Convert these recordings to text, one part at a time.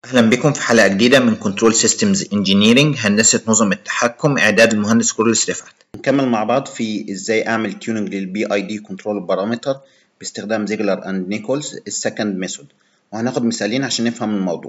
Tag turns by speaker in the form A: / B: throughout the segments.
A: أهلا بكم في حلقة جديدة من كنترول سيستمز انجينيرنج هندسة نظم التحكم إعداد المهندس كورلس رفعت.
B: نكمل مع بعض في إزاي أعمل تيوننج للبي أي دي كنترول بارامتر باستخدام زيجلر أند نيكولز السكند ميثود وهناخد مثالين عشان نفهم الموضوع.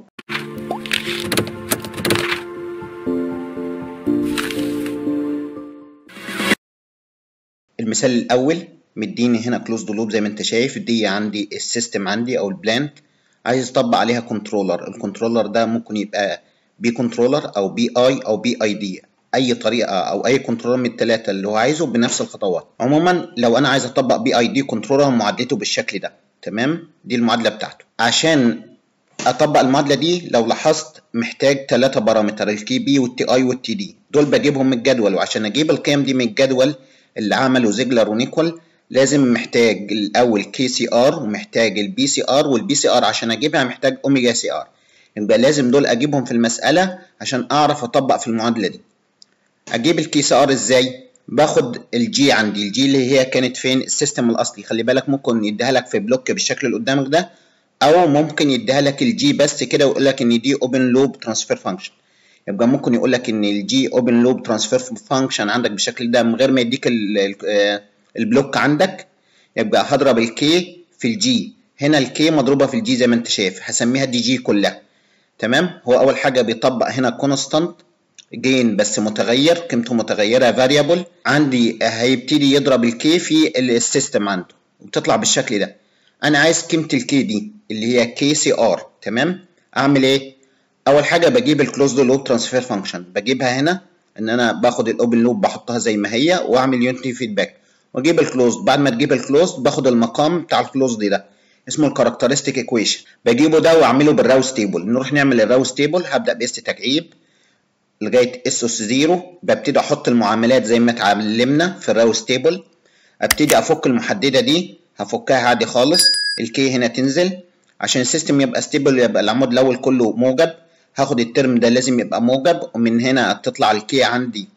B: المثال الأول مديني هنا كلوزد لوب زي ما أنت شايف دي عندي السيستم عندي أو البلانت عايز اطبق عليها كنترولر الكنترولر ده ممكن يبقى بي كنترولر او بي اي او بي اي دي اي طريقه او اي كنترولر من الثلاثه اللي هو عايزه بنفس الخطوات عموما لو انا عايز اطبق بي اي دي كنترولر معادلته بالشكل ده تمام دي المعادله بتاعته عشان اطبق المعادله دي لو لاحظت محتاج ثلاثه بارامتر الكي بي والتي اي والتي دي دول بجيبهم من الجدول وعشان اجيب القيم دي من الجدول اللي عمله زيجلر ونيكول لازم محتاج الاول كي سي ار ومحتاج البي سي ار والبي سي ار عشان اجيبها محتاج اوميجا سي ار يبقى لازم دول اجيبهم في المساله عشان اعرف اطبق في المعادله دي اجيب الكي سي ار ازاي باخد الجي عندي الجي اللي هي كانت فين السيستم الاصلي خلي بالك ممكن يديها لك في بلوك بالشكل اللي قدامك ده او ممكن يديها لك الجي بس كده ويقول لك ان دي اوبن لوب ترانسفير فانكشن يبقى ممكن يقول لك ان الجي اوبن لوب ترانسفير فانكشن عندك بالشكل ده من غير ما يديك البلوك عندك يبقى هضرب الكي في الجي هنا الكي مضروبه في الجي زي ما انت شايف هسميها دي جي كلها تمام هو اول حاجه بيطبق هنا كونستانت جين بس متغير قيمته متغيره فاريبل عندي هيبتدي يضرب الكي في السيستم عنده وبتطلع بالشكل ده انا عايز قيمه الكي دي اللي هي كي سي ار تمام اعمل ايه اول حاجه بجيب الكلوزد لوب ترانسفير فانكشن بجيبها هنا ان انا باخد الاوبن لوب بحطها زي ما هي واعمل يونتي فيدباك واجيب الكلوزد بعد ما تجيب الكلوزد باخد المقام بتاع الكلوزد ده اسمه الكاركترستيك ايكويشن بجيبه ده واعمله بالراوس تيبل نروح نعمل الراوس تيبل هبدا باس تكعيب لغايه اس اس 0 ببتدي احط المعاملات زي ما اتعلمنا في الراوس تيبل ابتدي افك المحدده دي هفكها عادي خالص الكي هنا تنزل عشان السيستم يبقى ستيبل يبقى العمود الاول كله موجب هاخد الترم ده لازم يبقى موجب ومن هنا تطلع الكي عندي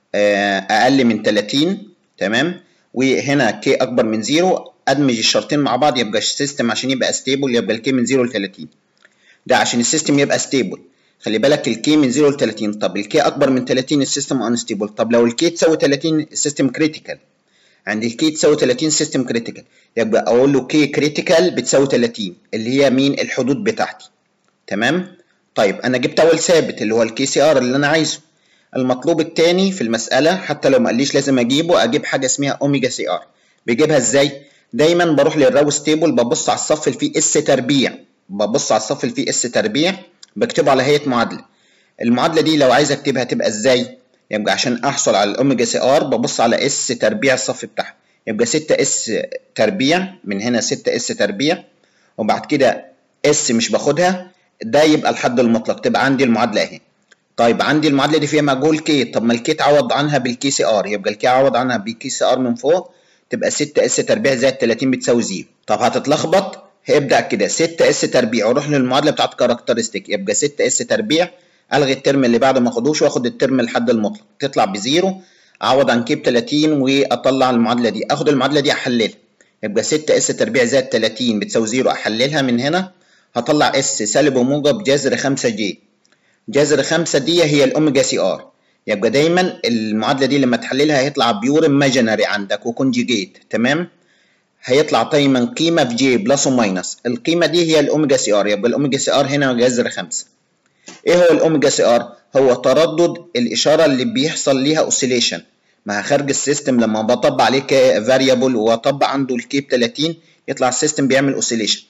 B: اقل من 30 تمام وهنا كي اكبر من زيرو ادمج الشرطين مع بعض يبقى السيستم عشان يبقى ستيبل يبقى الكي من 0 ل 30 ده عشان السيستم يبقى ستيبل خلي بالك الكي من 0 ل 30 طب الكي اكبر من 30 السيستم انستيبل طب لو الكي تساوي 30 السيستم كريتيكال عند الكي تساوي 30 السيستم كريتيكال يبقى اقول له كي كريتيكال بتساوي 30 اللي هي مين الحدود بتاعتي تمام طيب انا جبت اول ثابت اللي هو الكي سي ار اللي انا عايزه المطلوب الثاني في المسألة حتى لو ما قاليش لازم أجيبه أجيب حاجة اسمها أوميجا سي آر بيجيبها إزاي؟ دايما بروح للراوس تيبل ببص على الصف اللي فيه اس تربيع ببص على الصف اللي فيه اس تربيع بكتبه على هيئة معادلة المعادلة دي لو عايز أكتبها تبقى إزاي؟ يبقى عشان أحصل على الأوميجا سي آر ببص على اس تربيع الصف بتاعها يبقى 6 اس تربيع من هنا 6 اس تربيع وبعد كده اس مش باخدها ده يبقى الحد المطلق تبقى عندي المعادلة أهي طيب عندي المعادله دي فيها مجهول كي طب ما الكي تعوض عنها بالكي سي ار يبقى الكي عوض عنها بالكي سي ار من فوق تبقى 6 اس تربيع زائد 30 بتساوي 0 طب هتتلخبط هيبدا كده 6 اس تربيع واروح للمعادله بتاعت كاركترستيك يبقى 6 اس تربيع الغي الترم اللي بعده ما اخدوش واخد الترم الحد المطلق تطلع بزيرو اعوض عن كي ب 30 واطلع المعادله دي اخد المعادله دي احللها يبقى 6 اس تربيع زائد 30 بتساوي 0 احللها من هنا هطلع اس سالب وموجب جذر 5 جي جذر 5 دي هي الاوميجا سي ار يبقى دايما المعادله دي لما تحللها هيطلع بيور ايماجينري عندك وكونجيجيت تمام هيطلع دايما قيمه في جي بلس وماينس القيمه دي هي الاوميجا سي ار يبقى الاوميجا سي ار هنا جذر 5 ايه هو الاوميجا سي ار هو تردد الاشاره اللي بيحصل ليها اوسيليشن مع خارج السيستم لما بطبق عليه فاريبل واطبق عنده الكي ب 30 يطلع السيستم بيعمل اوسيليشن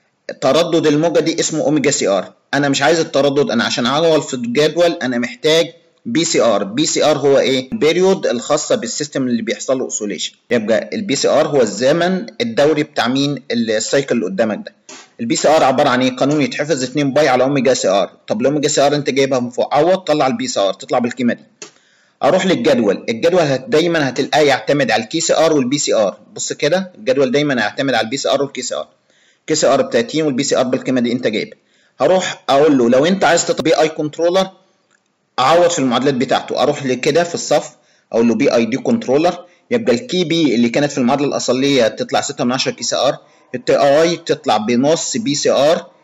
B: تردد الموجه دي اسمه اوميجا سي ار انا مش عايز التردد انا عشان اعوض في الجدول انا محتاج بي سي ار بي سي ار هو ايه البيريود الخاصه بالسيستم اللي بيحصل له اوسيليشن يبقى البي سي ار هو الزمن الدوري بتاع مين السايكل اللي قدامك ده البي سي ار عباره عن ايه قانون يتحفظ 2 باي على اوميجا سي ار طب الاوميجا سي ار انت جايبها من فوق عوض طلع البي سي ار تطلع بالقيمه دي اروح للجدول الجدول هت دايما هتلاقيه يعتمد على الكي سي ار والبي سي ار بص كده الجدول دايما هيعتمد على البي سي ار والكي سي ار كي سي ار ب 30 والبي سي ار بالقيمه دي انت جايبها هروح اقول له لو انت عايز تطبيق اي كنترولر اعوض في المعادلات بتاعته اروح لكده في الصف اقول له بي اي دي كنترولر يبقى الكي بي اللي كانت في المعادله الاصليه تطلع 6 من 10 كي سي ار التي اي تطلع بنص بي سي ار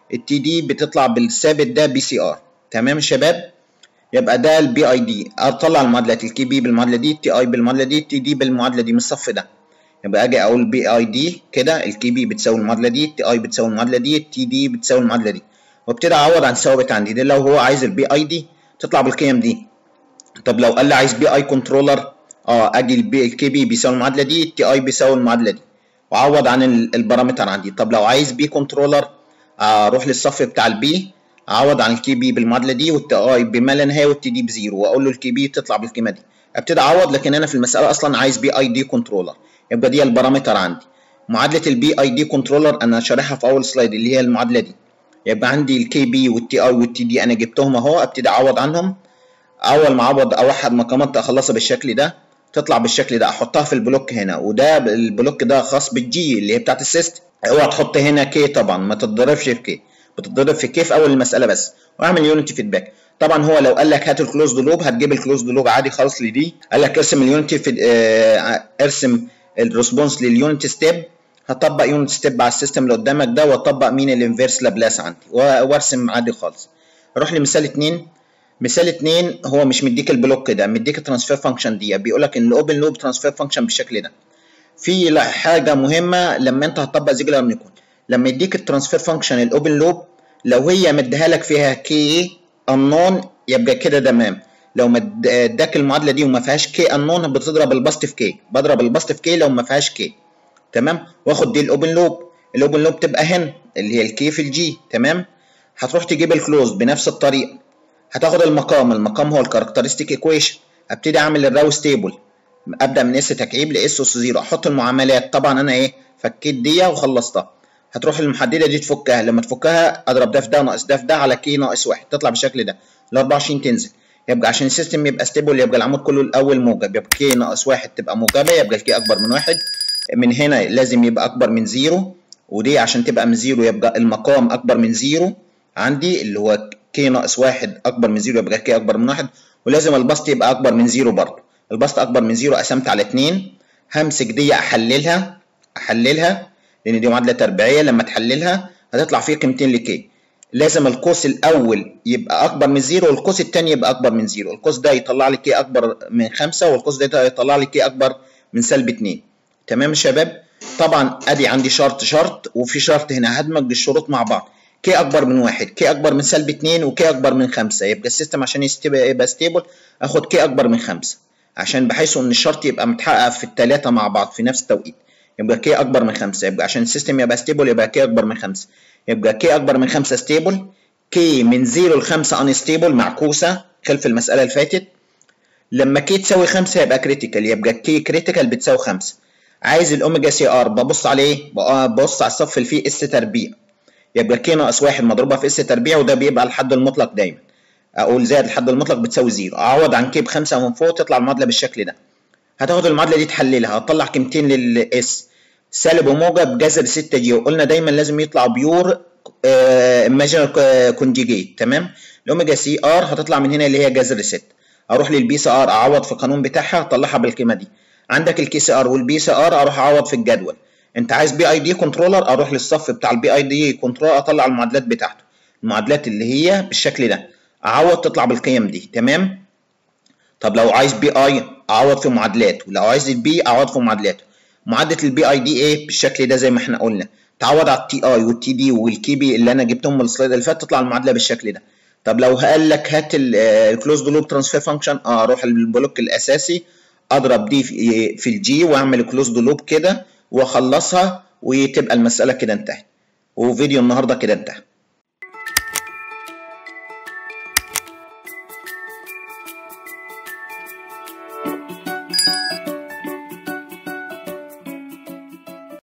B: التي دي بتطلع بالثابت ده بي سي ار تمام يا شباب يبقى ده البي اي دي اطلع المعادلات الكي بي بالمعادله دي التي اي بالمعادله دي التي دي بالمعادله دي من الصف ده يبقى اجي اقول بي اي دي كده الكي بي بتساوي المعادله دي التي اي بتساوي المعادله دي التي دي بتساوي المعادله دي وابتدي اعوض عن ثوابت عندي ده لو هو عايز البي اي دي تطلع بالقيم دي طب لو قال لي عايز بي اي كنترولر اه اجي البي الكي بي بيساوي المعادله دي التي اي بيساوي المعادله دي واعوض عن البارامتر عندي طب لو عايز بي كنترولر اروح للصف بتاع البي اعوض عن الكي بي بالمعادله دي والتي اي بما لا نهايه والتي دي بزيرو واقول له الكي بي تطلع بالقيمه دي ابتدي اعوض لكن انا في المساله اصلا عايز بي اي دي كنترولر يبقى دي البارامتر عندي معادله البي اي دي كنترولر انا شارحها في اول سلايد اللي هي المعادله دي يبقى عندي الكي بي والتي اي والتي دي انا جبتهم اهو ابتدي اعوض عنهم اول ما اعوض اوحد مقامات اخلصها بالشكل ده تطلع بالشكل ده احطها في البلوك هنا وده البلوك ده خاص بالجي اللي هي بتاعت السيستم اوعى تحط هنا كي طبعا ما تتضربش في كي بتتضرب في كي في اول المساله بس واعمل يونتي فيدباك طبعا هو لو قال لك هات الكلوزد لوب هتجيب الكلوزد لوب عادي خالص لدي قال لك ارسم اليونتي في اه ارسم الريسبونس لليونت ستيب هطبق يونت ستيب على السيستم اللي قدامك ده واطبق مين الانفيرس لابلاس عندي وارسم عادي خالص اروح لمثال 2 مثال 2 هو مش مديك البلوك ده مديك الترانسفير فانكشن دي بيقول لك ان الاوبن لوب ترانسفير فانكشن بالشكل ده في حاجه مهمه لما انت هتطبق زيجلر نيوتن لما يديك الترانسفير فانكشن الاوبن لوب لو هي مديها لك فيها كي انون يبقى كده تمام لو اداك المعادله دي وما فيهاش كي انون بتضرب الباست في كي بضرب الباست في كي لو ما فيهاش كي تمام واخد دي الاوبن لوب الاوبن لوب تبقى هنا اللي هي الكي في الجي تمام هتروح تجيب الكلوز بنفس الطريقه هتاخد المقام المقام هو الكاركترستيك ايكويشن ابتدي اعمل الراوس تيبل ابدا من اس تكعيب لاس اس زيرو احط المعاملات طبعا انا ايه فكيت دي وخلصتها هتروح المحدده دي تفكها لما تفكها اضرب ده في ده ناقص ده في ده على كي ناقص واحد تطلع بالشكل ده ال 24 تنزل يبقى عشان السيستم يبقى ستيبل يبقى العمود كله الاول موجب يبقى كي ناقص واحد تبقى موجبه يبقى الكي اكبر من واحد من هنا لازم يبقى اكبر من زيرو ودي عشان تبقى من زيرو يبقى المقام اكبر من زيرو عندي اللي هو كي ناقص واحد اكبر من زيرو يبقى كي اكبر من واحد ولازم البسط يبقى اكبر من زيرو برضه البسط اكبر من زيرو قسمت على اتنين همسك دي احللها احللها لان دي معادله تربيعيه لما تحللها هتطلع فيه قيمتين لكي لازم القوس الاول يبقى اكبر من زيرو والقوس الثاني يبقى اكبر من زيرو القوس ده يطلع لي كي اكبر من خمسة والقوس ده يطلع لي كي اكبر من سلب اتنين تمام يا شباب طبعا ادي عندي شرط شرط وفي شرط هنا هدمج الشروط مع بعض كي اكبر من واحد كي اكبر من سلب اتنين وكي اكبر من خمسة يبقى السيستم عشان يبقى ستيبل اخد كي اكبر من خمسة عشان بحيث ان الشرط يبقى متحقق في الثلاثه مع بعض في نفس التوقيت يبقى كي اكبر من خمسة يبقى عشان السيستم يبقى ستيبل يبقى كي اكبر من خمسة يبقى كي اكبر من خمسة ستيبل كي من زيرو لخمسة ان ستيبل معكوسه خلف المساله اللي فاتت لما كي تساوي خمسة يبقى كريتيكال يبقى كي كريتيكال بتساوي خمسة عايز الاوميجا سي ار ببص عليه ببص على الصف اللي فيه اس تربيع يبقى كي ناقص واحد مضروبه في اس تربيع وده بيبقى الحد المطلق دايما اقول زائد الحد المطلق بتساوي زيرو اعوض عن كي بخمسة من فوق تطلع المعادله بالشكل ده هتاخد المعادله دي تحللها هتطلع قيمتين للاس سالب وموجب جذر 6 جي وقلنا دايما لازم يطلع بيور ايماجينال كونجيجيت تمام الاوميجا سي ار هتطلع من هنا اللي هي جذر 6 اروح للبي سي ار اعوض في القانون بتاعها اطلعها بالقيمه دي عندك الكي سي ار والبي سي ار اروح اعوض في الجدول انت عايز بي اي دي كنترولر اروح للصف بتاع البي اي دي كنترولر اطلع المعادلات بتاعته المعادلات اللي هي بالشكل ده اعوض تطلع بالقيم دي تمام طب لو عايز بي اي اعوض في معادلات ولو عايز البي اعوض في معادلات معادله البي اي دي ايه بالشكل ده زي ما احنا قلنا تعوض على التي اي والتي دي والكي بي اللي انا جبتهم من السلايد اللي فات تطلع المعادله بالشكل ده طب لو قال لك هات الكلوزد لوب ترانسفير فانكشن اه اروح للبلوك الاساسي اضرب دي في, في الجي واعمل كلوزد لوب كده واخلصها وتبقى المساله كده انتهت وفيديو النهارده كده انتهى